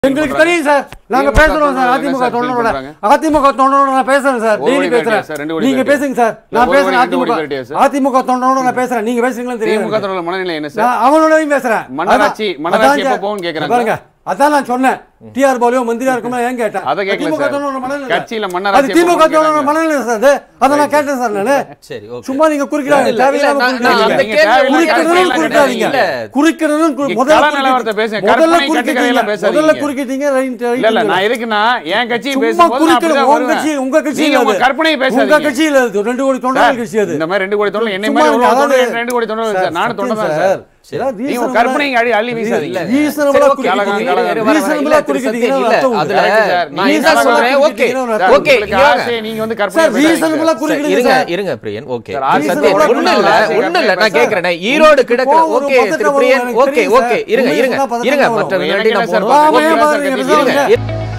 எங்களுக்கு தெரியும் சார் நாங்க திமுக பேசுறோம் சார் தொண்டர்கள் அதிமுக என்ன சார் தொண்டரோட feel பண்றாங்க? அதிமுக தொண்டரோட நான் பேசுறேன் சார் ஒரு டெய்லி கோடி பேசுறேன் பேட்டியா சார்? ரெண்டு கோடி நீங்க பேட்டியா? பேசுங்க சார் இல்ல, நான் ஒரு பேசுறேன் கோடி, ரெண்டு கோடி அதிமுக பேட்டியா சார்? அதிமுக தொண்டரோட நான் பேசுறேன் நீங்க பேசுறீங்களான்னு திமுக தெரியாது தொடர்ல மனநிலை என்ன சார் நான் அவனோடையும் பேசுறேன் மன்னராட்சி, அதான், மன்னராட்சி அதான் எப்போ போகும்னு கேக்குறாங்க. பாருங்க அதான் நான் சொன்னேன் டிஆர் பாலியோ மந்திரியா இருக்குமா ஏன் கேட்டேன் அதை கேட்கல திமுக சார். தொண்டரோட மனநிலை இல்ல. கட்சியில மன்னராட்சி அது எப்போ திமுக போகும்னு தொண்டரோட கேக்குறாங்க. மனநிலை சார் அது அதை நான் கேட்டேன் சார் நானு சரி ஓகே சும்மா நீங்க குறிக்கிறாங்க இல்ல, இல்ல, தேவையில்லாம நான் நான் அந்த குறிக்கிறாங்க. கேள்வி குறிக்கிறதும் கேட்கல, குறிக்காதீங்க இல்ல. குறிக்கிறதும் குறி- இங்க முதல்ல கள நிலவரத்தை குறிக்கிட்டீங்க. பேசுங்க. முதல்ல கற்பனை கட்டுக்கதையெல்லாம் குறிக்கிட்டீங்க பேசாதீங்க. முதல்ல குறிக்கிட்டீங்க ரைட் இல்ல இல்ல நான் ரைட் எதுக்குன்னா என் கட்சி சும்மா பேசும்போது நான் குறிக்கிற அப்படிதான் உங்க வருவேன். கட்சி உங்க கட்சி நீங்க உங்க இல்ல அது. கற்பனையை உங்க பேசாதீங்க கட்சி இல்ல அது ரெண்டு கோடி சார், தொண்டர்கள் கட்சி அது இந்த மாதிரி ரெண்டு கோடி தொண்டர் என்னை சும்மா மாதிரி ஒரு நீங்க தொண்டர் அதாவது- ரெண்டு கோடி தொண்டர் சார், சார் நானும் தொண்டர் தான் சத்தியம் சார் இதெல்லாம் நீங்க reasonable- கற்பனைங்க அடி அள்ளி வீசாதீங்க இல்ல. reasonable சரி, ஆ okay, குறிக்கிட்டீங்க. இரு, இரு, வர, வர, reasonable இல்ல, ஆ குறிக்கிட்டீங்கன்னா இல்ல, அர்த்தம் உண்டு. அதுல correct சார். நான் நீங்க என்ன reasonable ஆ சொல்றேன், okay, குறிக்கிட்டீங்கன்னா சார், okay, உங்களுக்கு இங்க வாங்க. ஆசையை நீங்க வந்து கற்பனை சார் reasonable ஆ சரி, குறிக்கிட்டீங்க இருங்க சார். இருங்க பிரியன் ஓகே சார், ஆசை சத்தியம் கூட ஒண்ணு இல்ல ஆசை ஒண்ணு இல்ல நான் சார். கேக்குறேன் ஈரோடு கிடக்கு இப்போ ஒரு ஓகே பதட்டம் திரு வரும், பிரியன் எனக்கு ஓகே தெரியும் ஓகே சார். இருங்க உண்மையை இருங்க சொன்னா பதட்டம் இருங்க வரும். மற்ற எனக்கு விளையாட்டி என்ன நான் சார் போகணும் பாருங்க, ஓகே பாருங்க, இருங்க பாருங்க. இருங்க